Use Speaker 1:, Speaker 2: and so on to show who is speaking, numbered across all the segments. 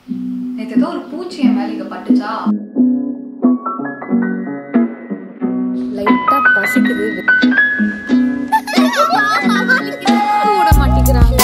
Speaker 1: நேற்று ஏதோ ஒரு பூச்சி என் மேலே இங்கே பட்டுச்சா
Speaker 2: லைட்டா பசிக்குது விட மாட்டேங்கிறாங்க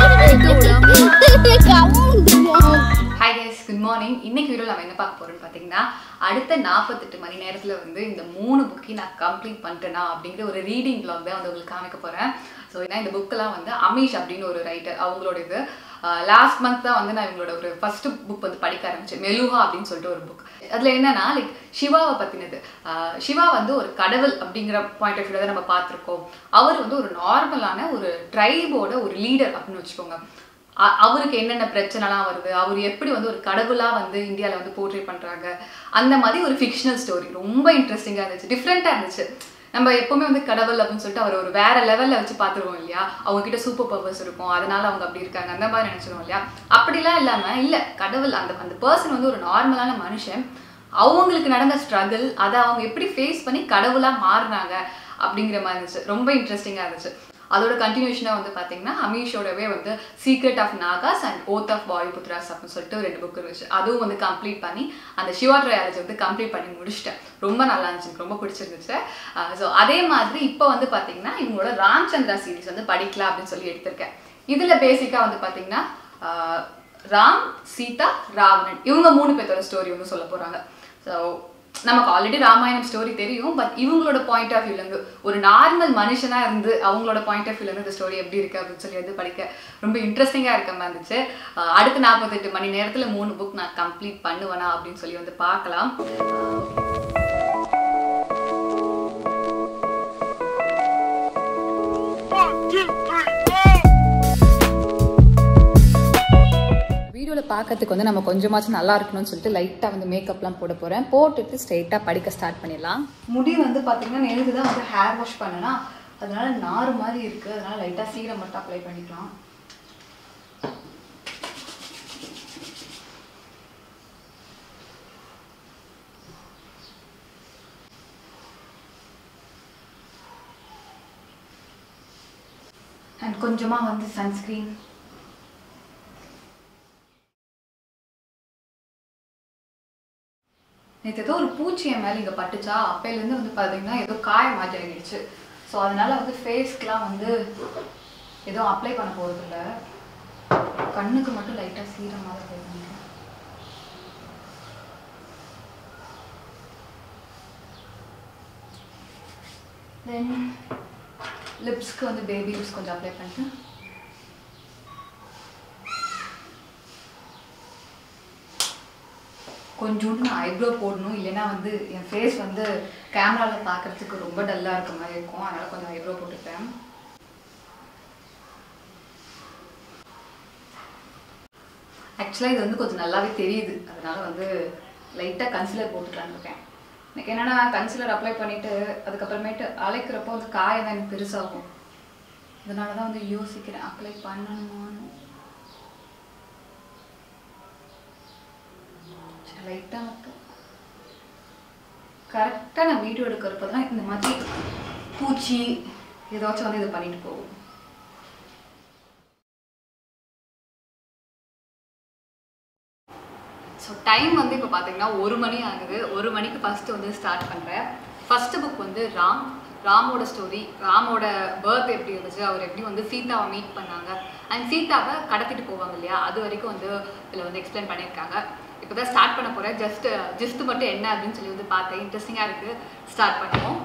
Speaker 1: ஹாய் கேஸ் குட் மார்னிங் இன்னைக்கு வீடியோ நம்ம என்ன பார்க்க போறோம்னு பார்த்தீங்கன்னா அடுத்த நாற்பத்தெட்டு மணி நேரத்தில் வந்து இந்த மூணு புக்கையும் நான் கம்ப்ளீட் பண்ணிட்டேனா அப்படிங்கிற ஒரு ரீடிங் vlog தான் வந்து உங்களுக்கு காமிக்க போகிறேன் ஸோ ஏன்னா இந்த புக்கெல்லாம் வந்து அமீஷ் அப்படின்னு ஒரு ரைட்டர் அவங்களோட இது லாஸ்ட் மந்த் தான் வந்து நான் இவங்களோட ஒரு ஃபர்ஸ்ட் புக் வந்து படிக்க ஆரம்பிச்சேன் மெலுஹா அப்படின்னு சொல்லிட்டு ஒரு புக் அதில் என்னன்னா லைக் சிவாவை பற்றினது சிவா வந்து ஒரு கடவுள் அப்படிங்கிற பாயிண்ட் ஆஃப் வியூ தான் நம்ம பார்த்துருக்கோம் அவர் வந்து ஒரு நார்மலான ஒரு ட்ரைபோட ஒரு லீடர் அப்படின்னு வச்சுக்கோங்க அ- அவருக்கு என்னென்ன பிரச்சனைலாம் வருது அவர் எப்படி வந்து ஒரு கடவுளா வந்து இந்தியாவில் வந்து போர்ட்ரே பண்றாங்க அந்த மாதிரி ஒரு ஃபிக்ஷனல் ஸ்டோரி ரொம்ப இன்ட்ரெஸ்டிங்காக இருந்துச்சு டிஃப்ரெண்ட்டாக இருந்துச்சு நம்ம எப்பவுமே வந்து கடவுள் அப்படின்னு சொல்லிட்டு அவர் ஒரு வேற லெவல்ல வச்சு பார்த்துருவோம் இல்லையா அவங்க கிட்ட சூப்பர் பவர்ஸ் இருக்கும் அதனால அவங்க அப்படி இருக்காங்க அந்த மாதிரி நினைச்சிருவோம் இல்லையா அப்படிலாம் இல்லாம இல்ல கடவுள் அந்த அந்த பர்சன் வந்து ஒரு நார்மலான மனுஷன் அவங்களுக்கு நடந்த ஸ்ட்ரகிள் அதை அவங்க எப்படி ஃபேஸ் பண்ணி கடவுளா மாறுனாங்க அப்படிங்கிற மாதிரி இருந்துச்சு ரொம்ப இன்ட்ரெஸ்டிங்காக இருந்துச்சு அதோட கண்டினியூஷனாக வந்து பார்த்தீங்கன்னா அமீஷோடவே வந்து secret of Nagas and oath of Vayuputras அப்படின்னு சொல்லிட்டு ரெண்டு புக் இருந்துச்சு அதுவும் வந்து கம்ப்ளீட் பண்ணி அந்த சிவா ட்ரையாலஜி வந்து கம்ப்ளீட் பண்ணி முடிச்சிட்டேன் ரொம்ப நல்லா இருந்துச்சு எனக்கு ரொம்ப பிடிச்சிருந்துச்சு ஸோ அதே மாதிரி இப்போ வந்து பார்த்தீங்கன்னா இவங்களோட ராம்சந்திரா சீரிஸ் வந்து படிக்கலாம் அப்படின்னு சொல்லி எடுத்திருக்கேன் இதில் பேசிக்காக வந்து பார்த்தீங்கன்னா ஆஹ், ராம் சீதா ராவணன் இவங்க மூணு பேர்த்தோட ஸ்டோரி வந்து சொல்ல போகிறாங்க ஸோ நமக்கு ஆல்ரெடி ராமாயணம் ஸ்டோரி தெரியும் பட் இவங்களோட பாயிண்ட் ஆஃப் வியூலேருந்து ஒரு நார்மல் மனுஷனா இருந்து அவங்களோட பாயிண்ட் ஆஃப் வியூலேருந்து இந்த ஸ்டோரி எப்படி இருக்கு அப்படின்னு சொல்லி வந்து படிக்க ரொம்ப இன்ட்ரெஸ்டிங்காக இருக்க மாதிரி இருந்துச்சு அஹ் அடுத்த நாற்பத்தெட்டு மணி நேரத்தில் மூணு புக் நான் கம்ப்ளீட் பண்ணுவேனா அப்படின்னு சொல்லி வந்து பார்க்கலாம் வீடியோவில் பார்க்கறதுக்கு வந்து நம்ம கொஞ்சமாச்சும் நல்லா இருக்கணும்னு சொல்லிட்டு லைட்டாக வந்து மேக்கப்லாம் போட போகிறேன் போட்டுட்டு ஸ்ட்ரெயிட்டாக படிக்க ஸ்டார்ட் பண்ணிடலாம் முடி வந்து பார்த்தீங்கன்னா நேற்று தான் வந்து ஹேர் வாஷ் பண்ணனா அதனால நார் மாதிரி இருக்குது அதனால லைட்டாக சீரம் மட்டும் அப்ளை பண்ணிக்கலாம் அண்ட் கொஞ்சமாக வந்து சன்ஸ்க்ரீன் நேற்று ஏதோ ஒரு பூச்சி என் மேலே இங்கே பட்டுச்சா அப்பையிலேருந்து வந்து பார்த்தீங்கன்னா ஏதோ காய மாதிரி ஆகிடுச்சு ஸோ அதனால வந்து ஃபேஸ்க்குலாம் வந்து எதுவும் அப்ளை பண்ண போகிறதில்ல கண்ணுக்கு மட்டும் லைட்டாக சீரம் மாதிரி போடுங்க தென் லிப்ஸ்க்கு வந்து பேபி லிப்ஸ் கொஞ்சம் அப்ளை பண்ணிட்டு கொஞ்சோண்டு நான் ஐப்ரோ போடணும் இல்லைன்னா வந்து என் ஃபேஸ் வந்து கேமராவில் பார்க்கறதுக்கு ரொம்ப டல்லாக இருக்க மாதிரி இருக்கும் அதனால் கொஞ்சம் ஐப்ரோ போட்டுப்பேன் ஆக்சுவலாக இது வந்து கொஞ்சம் நல்லாவே தெரியுது அதனால வந்து லைட்டாக கன்சிலர் போட்டுக்கலான்னு இருக்கேன் எனக்கு என்னன்னா கன்சிலர் அப்ளை பண்ணிட்டு அதுக்கப்புறமேட்டு அழைக்கிறப்போ வந்து காயம் தான் எனக்கு பெருசாகும் அதனால தான் வந்து யோசிக்கிறேன் அப்ளை பண்ணணுமான்னு லைட்டாக மட்டும் கரெக்டாக நான் வீடியோ எடுக்கிறப்ப தான் இந்த மாதிரி பூச்சி ஏதாச்சும் வந்து இது பண்ணிட்டு போகும் ஸோ டைம் வந்து இப்போ பார்த்தீங்கன்னா ஒரு மணி ஆகுது ஒரு மணிக்கு ஃபஸ்ட்டு வந்து ஸ்டார்ட் பண்ணுறேன் ஃபஸ்ட்டு புக் வந்து ராம் ராமோட ஸ்டோரி ராமோட பர்த் எப்படி இருந்துச்சு அவர் எப்படி வந்து சீதாவை மீட் பண்ணாங்க அண்ட் சீதாவை கடத்திட்டு போவாங்க இல்லையா அது வரைக்கும் வந்து இதில் வந்து எக்ஸ்பிளைன் பண்ணியிருக்காங்க இப்போ தான் ஸ்டார்ட் பண்ண போகிறேன் ஜஸ்ட் ஜஸ்ட் மட்டும் என்ன அப்படின்னு சொல்லி வந்து பார்த்தேன் இன்ட்ரெஸ்டிங்காக இருக்குது ஸ்டார்ட் பண்ணுவோம்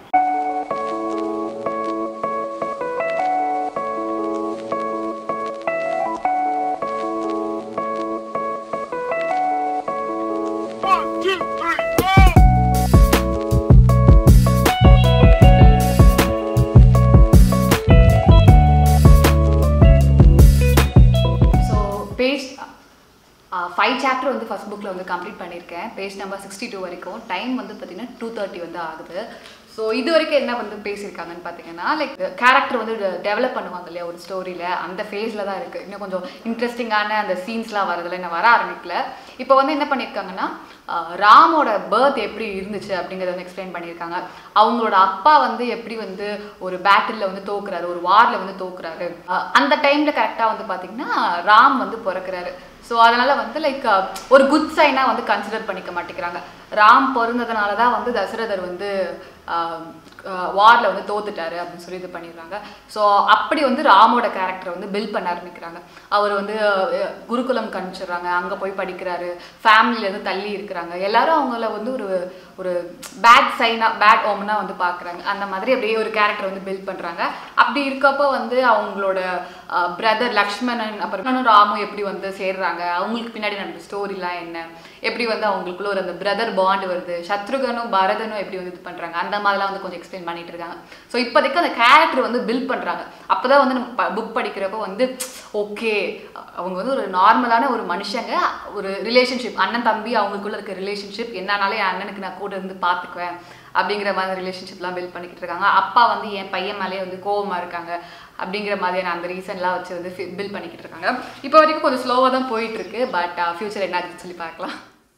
Speaker 1: ஸோ பேஜ் ஃபைவ் சாப்டர் வந்து ஃபர்ஸ்ட் புக்கில் வந்து கம்ப்ளீட் பண்ணியிருக்கேன் பேஜ் நம்பர் சிக்ஸ்டி டூ வரைக்கும் டைம் வந்து பார்த்தீங்கன்னா டூ தேர்ட்டி வந்து ஆகுது ஸோ இது வரைக்கும் என்ன வந்து பேசியிருக்காங்கன்னு பார்த்தீங்கன்னா லைக் கேரக்டர் வந்து டெவலப் பண்ணுவாங்க இல்லையா ஒரு ஸ்டோரியில் அந்த ஃபேஸில் தான் இருக்குது இன்னும் கொஞ்சம் இன்ட்ரெஸ்டிங்கான அந்த சீன்ஸ்லாம் வரதில்ல இன்னும் வர ஆரம்பிக்கல இப்போ வந்து என்ன பண்ணியிருக்காங்கன்னா ஆஹ் ராமோட பர்த் எப்படி இருந்துச்சு அப்படிங்கிறத வந்து எக்ஸ்பிளைன் பண்ணியிருக்காங்க அவங்களோட அப்பா வந்து எப்படி வந்து ஒரு பேட்டிலில் வந்து தோக்குறாரு ஒரு வாரில் வந்து தோக்குறாரு ஆஹ் அந்த டைமில் கரெக்டாக வந்து பார்த்தீங்கன்னா ராம் வந்து பிறக்கிறாரு ஸோ அதனால வந்து லைக் ஒரு குட் சைனாக வந்து கன்சிடர் பண்ணிக்க மாட்டேங்கிறாங்க ராம் பிறந்ததுனால தான் வந்து தசரதர் வந்து வாரில் வந்து தோத்துட்டாரு அப்படின்னு சொல்லி இது பண்ணிடுறாங்க ஸோ அப்படி வந்து ராமோட கேரக்டரை வந்து பில்ட் பண்ண ஆரம்பிக்கிறாங்க அவர் வந்து அஹ், குருகுலம் கணிச்சிடுறாங்க அங்கே போய் படிக்கிறாரு ஃபேமிலியிலேருந்து தள்ளி இருக்கிறாங்க எல்லாரும் அவங்கள வந்து ஒரு ஒரு பேட் சைனாக பேட் ஓம்னா வந்து பார்க்குறாங்க அந்த மாதிரி அப்படியே ஒரு கேரக்டர் வந்து பில்ட் பண்ணுறாங்க அப்படி இருக்கப்போ வந்து அவங்களோட பிரதர் லக்ஷ்மணன் அப்புறம் ராமும் எப்படி வந்து சேர்றாங்க அவங்களுக்கு பின்னாடி நடந்த ஸ்டோரிலாம் என்ன எப்படி வந்து அவங்களுக்குள்ள ஒரு அந்த பிரதர் பாண்ட் வருது சத்ருகனும் பரதனும் எப்படி வந்து இது பண்ணுறாங்க அந்த மாதிரிலாம் வந்து கொஞ்சம் எக்ஸ்பிளைன் பண்ணிட்டு இருக்காங்க ஸோ இப்போதைக்கு அந்த கேரக்டர் வந்து பில்ட் பண்ணுறாங்க அப்போ தான் வந்து நம்ம புக் படிக்கிறப்போ வந்து ஓகே அவங்க வந்து ஒரு நார்மலான ஒரு மனுஷங்க ஒரு ரிலேஷன்ஷிப் அண்ணன் தம்பி அவங்களுக்குள்ள இருக்க ரிலேஷன்ஷிப் என்னன்னாலே என் அண்ணனுக்கு நான் கூட இருந்து பார்த்துக்குவேன் அப்படிங்கிற மாதிரி ரிலேஷன்ஷிப்லாம் பில்ட் பண்ணிக்கிட்டு இருக்காங்க அப்பா வந்து என் பையன் மேலேயே வந்து கோவமா இருக்காங்க அப்படிங்கிற மாதிரியான அந்த ரீசன்லாம் வச்சு வந்து பில்ட் பண்ணிக்கிட்டு இருக்காங்க இப்போ வரைக்கும் கொஞ்சம் ஸ்லோவாக தான் போயிட்டு இருக்கு பட் ஃபியூச்சர் என்ன ஆகுதுன்னு சொல்லி பார்க்கலாம்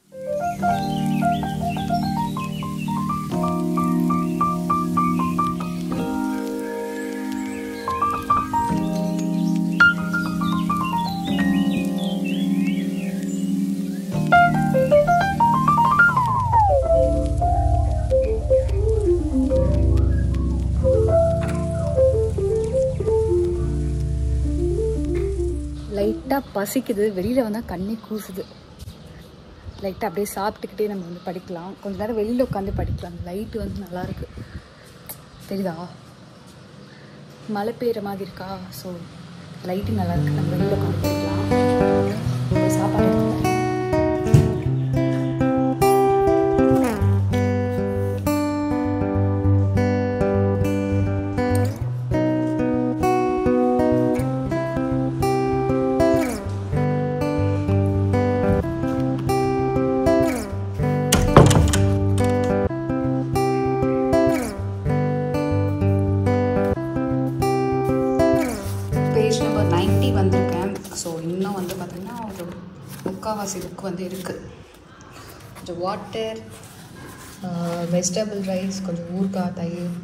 Speaker 2: லைட்டாக பசிக்குது வெளியில் வந்தால் கண்ணே கூசுது லைட்டாக அப்படியே சாப்பிட்டுக்கிட்டே நம்ம வந்து படிக்கலாம் கொஞ்ச நேரம் வெளியில் உட்காந்து படிக்கலாம் லைட்டு வந்து நல்லா இருக்கு தெரியுதா மழை பெய்கிற மாதிரி இருக்கா ஸோ லைட்டு நல்லா இருக்கு நம்ம வெளியில் உட்காந்து படிக்கலாம் போய் சாப்பாடு எடுத்துக்கிறேன்.
Speaker 1: பேஜ் நம்பர் 90 வந்திருக்கேன் ஸோ இன்னும் வந்து பார்த்தீங்கன்னா ஒரு முக்கால்வாசி புக் வந்து இருக்குது கொஞ்சம் வாட்டர் வெஜிடபிள் ரைஸ் கொஞ்சம் ஊறுகாய் தயிர்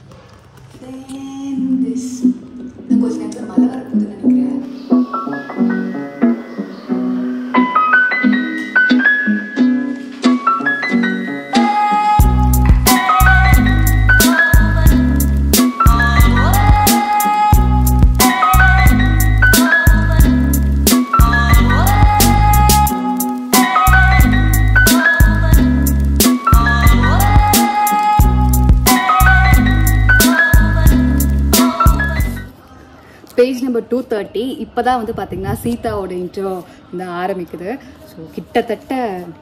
Speaker 1: Then this. இன்னும் கொஞ்ச நேரத்தில் மழை வரப்போகுதுன்னு நினைக்கிறேன்
Speaker 2: பேஜ் நம்பர் டூ தேர்ட்டி இப்போ தான் வந்து பார்த்தீங்கன்னா சீதாவோட இன்ட்ரோ வந்து ஆரம்பிக்குது ஸோ கிட்டத்தட்ட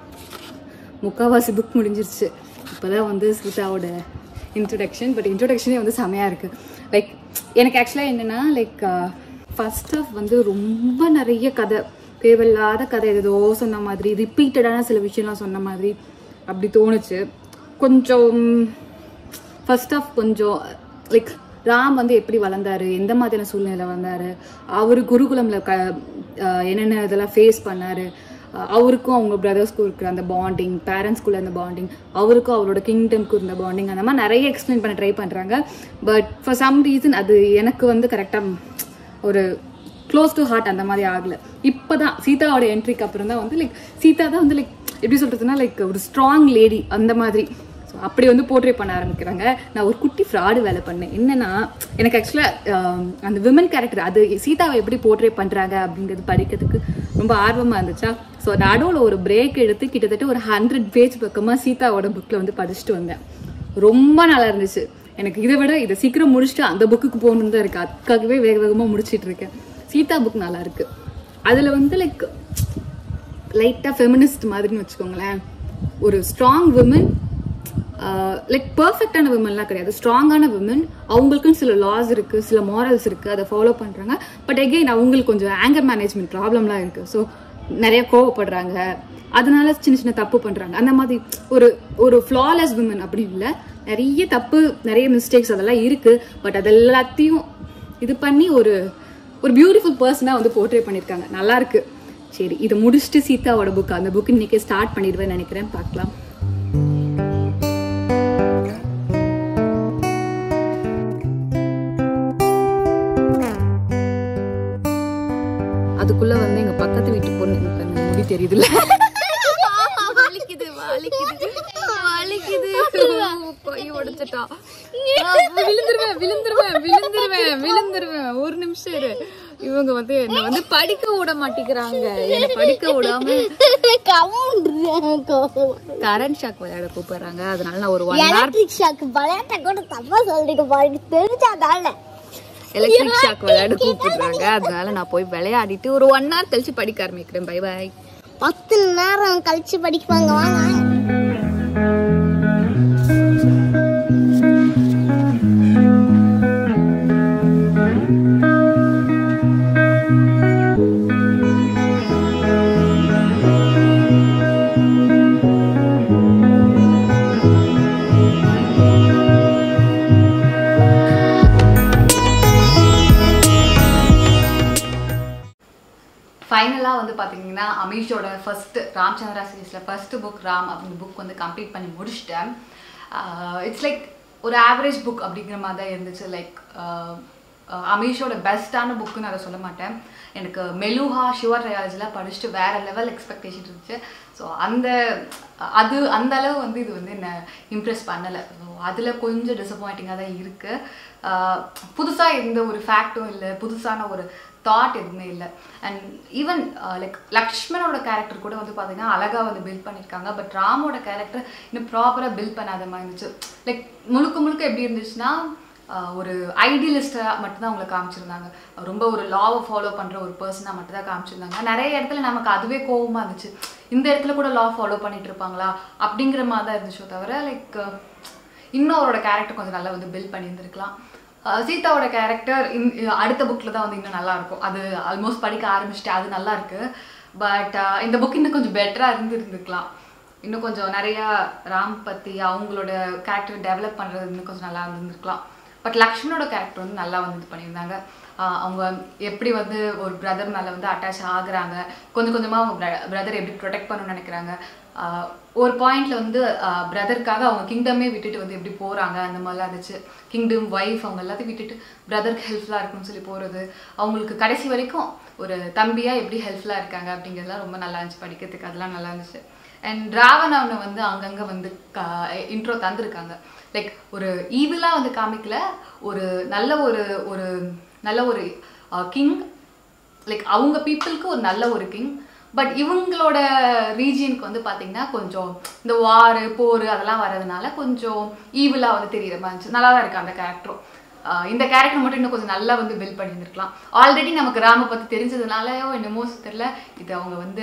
Speaker 2: முக்கால்வாசி புக் முடிஞ்சிருச்சு இப்போ தான் வந்து சீதாவோட இன்ட்ரொடக்ஷன் பட் இன்ட்ரொடக்ஷனே வந்து செமையாக இருக்குது லைக் எனக்கு ஆக்சுவலாக என்னென்னா லைக் ஃபர்ஸ்ட் ஆஃப் வந்து ரொம்ப நிறைய கதை தேவையில்லாத கதை ஏதோ சொன்ன மாதிரி ரிப்பீட்டடான சில விஷயம்லாம் சொன்ன மாதிரி அப்படி தோணுச்சு கொஞ்சம் ஃபர்ஸ்ட் ஆஃப் கொஞ்சம் லைக் ராம் வந்து எப்படி வளர்ந்தாரு எந்த மாதிரியான சூழ்நிலை வந்தாரு அவர் குருகுலம்ல க அஹ் என்னென்ன இதெல்லாம் ஃபேஸ் பண்ணாரு அஹ் அவருக்கும் அவங்க பிரதர்ஸ்க்கும் இருக்கிற அந்த பாண்டிங் பேரண்ட்ஸ்குள்ள அந்த பாண்டிங் அவருக்கும் அவரோட கிங்டம்க்கு இருந்த பாண்டிங் அந்த மாதிரி நிறைய எக்ஸ்பிளைன் பண்ண ட்ரை பண்றாங்க பட் ஃபார் சம் ரீசன் அது எனக்கு வந்து கரெக்டாக ஒரு க்ளோஸ் டு ஹார்ட் அந்த மாதிரி ஆகல இப்போதான் சீதாவோட என்ட்ரிக்கு அப்புறம் தான் வந்து லைக் சீதா தான் வந்து லைக் எப்படி சொல்றதுன்னா லைக் ஒரு ஸ்ட்ராங் லேடி அந்த மாதிரி ஸோ அப்படி வந்து போர்ட்ரே பண்ண ஆரம்பிக்கிறாங்க நான் ஒரு குட்டி ஃப்ராடு வேலை பண்ணேன் என்னன்னா எனக்கு ஆக்சுவலாக அந்த விமன் கேரக்டர் அது சீதாவை எப்படி போர்ட்ரே பண்ணுறாங்க அப்படிங்கிறது படிக்கிறதுக்கு ரொம்ப ஆர்வமாக இருந்துச்சா ஸோ நடுவில் ஒரு பிரேக் எடுத்து கிட்டத்தட்ட ஒரு ஹண்ட்ரட் பேஜ் பக்கமாக சீதாவோட புக்கில் வந்து படிச்சுட்டு வந்தேன் ரொம்ப நல்லா இருந்துச்சு எனக்கு இதை விட இதை சீக்கிரம் முடிச்சுட்டு அந்த புக்குக்கு போகணுன்னு தான் இருக்கு அதுக்காகவே வேக வேகமாக முடிச்சிட்டு இருக்கேன் சீதா புக் நல்லா இருக்கு அதில் வந்து லைக் லைட்டாக ஃபெமினிஸ்ட் மாதிரின்னு வச்சுக்கோங்களேன் ஒரு ஸ்ட்ராங் விமன் லைக் பர்ஃபெக்டான விமன்லாம் கிடையாது ஸ்ட்ராங்கான விமன் அவங்களுக்குன்னு சில லாஸ் இருக்கு சில மாரல்ஸ் இருக்கு அதை ஃபாலோ பண்றாங்க பட் எகெயின் அவங்களுக்கு கொஞ்சம் ஆங்கர் மேனேஜ்மெண்ட் ப்ராப்ளம்லாம் இருக்கு ஸோ நிறைய கோவப்படுறாங்க அதனால சின்ன சின்ன தப்பு பண்றாங்க அந்த மாதிரி ஒரு ஒரு ஃப்ளாலெஸ் விமன் அப்படி இல்லை நிறைய தப்பு நிறைய மிஸ்டேக்ஸ் அதெல்லாம் இருக்கு பட் அது எல்லாத்தையும் இது பண்ணி ஒரு ஒரு பியூட்டிஃபுல் பர்சனாக வந்து போர்ட்ரே பண்ணியிருக்காங்க நல்லா இருக்கு சரி இதை முடிச்சுட்டு சீதாவோட புக் அந்த புக் இன்னைக்கு ஸ்டார்ட் பண்ணிடுவேன் நினைக்கிறேன் பார்க்கலாம் அதுக்குள்ள வந்து எங்க பக்கத்து வீட்டு பொண்ணு எனக்கு அந்த முடி தெரியுதுல்ல வலிக்குது வலிக்குது வலிக்குது கை உடைச்சிட்டா விழுந்துருவேன் விழுந்துருவேன் விழுந்துருவேன் விழுந்துருவேன் ஒரு நிமிஷம் இரு இவங்க வந்து என்ன வந்து படிக்க விட மாட்டேங்கிறாங்க என்ன படிக்க விடாம கரண்ட் ஷாக் விளையாட கூப்பிடுறாங்க அதனால நான் ஒரு ஒன் ஹவர்
Speaker 3: எலக்ட்ரிக் ஷாக் விளையாட்ட கூட தப்பா சொல்றீங்க பாருங்க தெரிஞ்சாதால
Speaker 2: எலக்ட்ரிக் ஷாக் விளையாட கூப்பிடுறாங்க அதனால நான் போய் விளையாடிட்டு ஒரு ஒன் ஹவர் கழிச்சு படிக்க ஆரம்பிக்கிறேன் பை பை
Speaker 3: பத்து நேரம் கழிச்சு படிப்பாங்க வாங்க
Speaker 1: ஃபைனலாக வந்து பார்த்தீங்கன்னா அமீஷோட ஃபர்ஸ்ட் ராம்சந்திரா சீரீஸில் ஃபர்ஸ்ட் புக் ராம் அப்படிங்கிற புக் வந்து கம்ப்ளீட் பண்ணி முடிச்சிட்டேன் இட்ஸ் லைக் ஒரு ஆவரேஜ் புக் அப்படிங்கிற மாதிரி தான் இருந்துச்சு லைக் அமீஷோட பெஸ்ட்டான புக்குன்னு அதை சொல்ல மாட்டேன் எனக்கு மெலுஹா ஷுவர் ரயாஜ்லாம் படிச்சுட்டு வேற லெவல் எக்ஸ்பெக்டேஷன் இருந்துச்சு ஸோ அந்த அது அந்த அளவு வந்து இது வந்து என்ன இம்ப்ரெஸ் பண்ணலை ஸோ அதில் கொஞ்சம் டிசப்பாயிண்டிங்காக தான் இருக்குது புதுசாக எந்த ஒரு ஃபேக்டும் இல்லை புதுசான ஒரு தாட் எதுவுமே இல்லை அண்ட் ஈவன் லைக் லக்ஷ்மணோட கேரக்டர் கூட வந்து பார்த்தீங்கன்னா அழகாக வந்து பில்ட் பண்ணியிருக்காங்க பட் ராமோட கேரக்டர் இன்னும் ப்ராப்பராக பில்ட் பண்ணாத மாதிரி இருந்துச்சு லைக் முழுக்க முழுக்க எப்படி இருந்துச்சுன்னா ஆஹ் ஒரு ஐடியலிஸ்டாக மட்டும்தான் அவங்களை காமிச்சிருந்தாங்க ரொம்ப ஒரு லாவை ஃபாலோ பண்ணுற ஒரு பர்சனாக மட்டும்தான் காமிச்சிருந்தாங்க நிறைய இடத்துல நமக்கு அதுவே கோவமாக இருந்துச்சு இந்த இடத்துல கூட லா ஃபாலோ பண்ணிட்டு இருப்பாங்களா அப்படிங்கிற மாதிரி தான் இருந்துச்சோ தவிர லைக் இன்னும் அவரோட கேரக்டர் கொஞ்சம் நல்லா வந்து பில்ட் பண்ணியிருந்திருக்கலாம் அஹ் சீதாவோட கேரக்டர் அடுத்த புக்கில் தான் வந்து இன்னும் நல்லா இருக்கும் அது ஆல்மோஸ்ட் படிக்க ஆரம்பிச்சிட்டு அது நல்லா இருக்கு பட் இந்த புக் இன்னும் கொஞ்சம் பெட்டராக இருந்து இருந்துக்கலாம் இன்னும் கொஞ்சம் நிறையா ராம் பற்றி அவங்களோட கேரக்டர் டெவலப் பண்ணுறது இன்னும் கொஞ்சம் நல்லா இருந்திருக்கலாம் பட் லக்ஷ்மணோட கேரக்டர் வந்து நல்லா வந்து இது பண்ணியிருந்தாங்க ஆஹ் அவங்க எப்படி வந்து ஒரு பிரதர் மேலே வந்து அட்டாச் ஆகுறாங்க கொஞ்சம் கொஞ்சமாக அவங்க பிரதர் எப்படி ப்ரொடெக்ட் பண்ணணும்னு நினைக்கிறாங்க ஆஹ் ஒரு பாயிண்ட்ல வந்து பிரதருக்காக அவங்க கிங்டமே விட்டுட்டு வந்து எப்படி போகிறாங்க அந்த மாதிரிலாம் இருந்துச்சு கிங்டம் ஒய்ஃப் அவங்க எல்லாத்தையும் விட்டுட்டு பிரதருக்கு ஹெல்ப்ஃபுல்லாக இருக்கும்னு சொல்லி போகிறது அவங்களுக்கு கடைசி வரைக்கும் ஒரு தம்பியாக எப்படி ஹெல்ப்ஃபுல்லாக இருக்காங்க அப்படிங்கிறதுலாம் ரொம்ப நல்லா இருந்துச்சு படிக்கிறதுக்கு அதெல்லாம் நல்லா இருந்துச்சு அண்ட் ராவணவனை வந்து அங்கங்கே வந்து இன்ட்ரோ தந்திருக்காங்க லைக் ஒரு ஈவிலாக வந்து காமிக்கல ஒரு நல்ல ஒரு ஒரு நல்ல ஒரு கிங் லைக் அவங்க பீப்புளுக்கு ஒரு நல்ல ஒரு கிங் பட் இவங்களோட ரீஜியனுக்கு வந்து பார்த்தீங்கன்னா கொஞ்சம் இந்த வார் போர் அதெல்லாம் வர்றதுனால கொஞ்சம் ஈவிலாக வந்து தெரியுற மாதிரி இருந்துச்சு நல்லா தான் இருக்கு அந்த கேரக்டரும் இந்த கேரக்டர் மட்டும் இன்னும் கொஞ்சம் நல்லா வந்து பில்ட் பண்ணியிருந்திருக்கலாம் ஆல்ரெடி நமக்கு ராம பற்றி தெரிஞ்சதுனாலயோ என்னமோ தெரியல இது அவங்க வந்து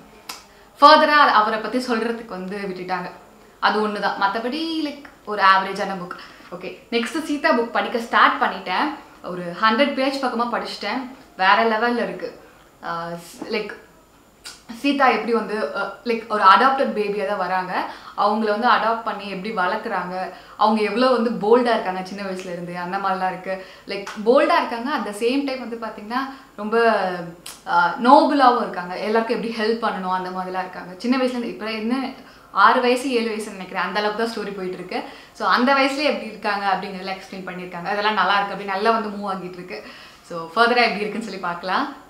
Speaker 1: ஃபர்தராக அவரை பற்றி சொல்கிறதுக்கு வந்து விட்டுட்டாங்க அது ஒன்று தான் மற்றபடி லைக் ஒரு ஆவரேஜான book okay next Sita book படிக்க ஸ்டார்ட் பண்ணிட்டேன் ஒரு ஹண்ட்ரட் பேஜ் பக்கமாக படிச்சிட்டேன் வேற லெவலில் இருக்குது லைக் சீதா எப்படி வந்து லைக் ஒரு அடாப்டட் பேபியாக தான் வராங்க அவங்கள வந்து அடாப்ட் பண்ணி எப்படி வளர்க்குறாங்க அவங்க எவ்வளோ வந்து போல்டாக இருக்காங்க சின்ன வயசுல இருந்து அந்த மாதிரிலாம் இருக்குது லைக் போல்டாக இருக்காங்க அட் த சேம் டைம் வந்து பார்த்திங்கன்னா ரொம்ப நோபலாகவும் இருக்காங்க எல்லாருக்கும் எப்படி ஹெல்ப் பண்ணணும் அந்த மாதிரிலாம் இருக்காங்க சின்ன வயசுலேருந்து இப்போ என்ன ஆறு வயசு ஏழு வயசுன்னு நினைக்கிறேன் அந்த அளவுக்கு தான் ஸ்டோரி போயிட்டு இருக்கு ஸோ அந்த வயசுலேயே எப்படி இருக்காங்க அப்படிங்கிறதெல்லாம் எக்ஸ்பிளைன் பண்ணியிருக்காங்க அதெல்லாம் நல்லா இருக்கு அப்படி நல்லா வந்து மூவ் ஆகிட்டு இருக்கு ஸோ ஃபர்தராக எப்படி இருக்குன்னு சொல்லி பார்க்கலாம்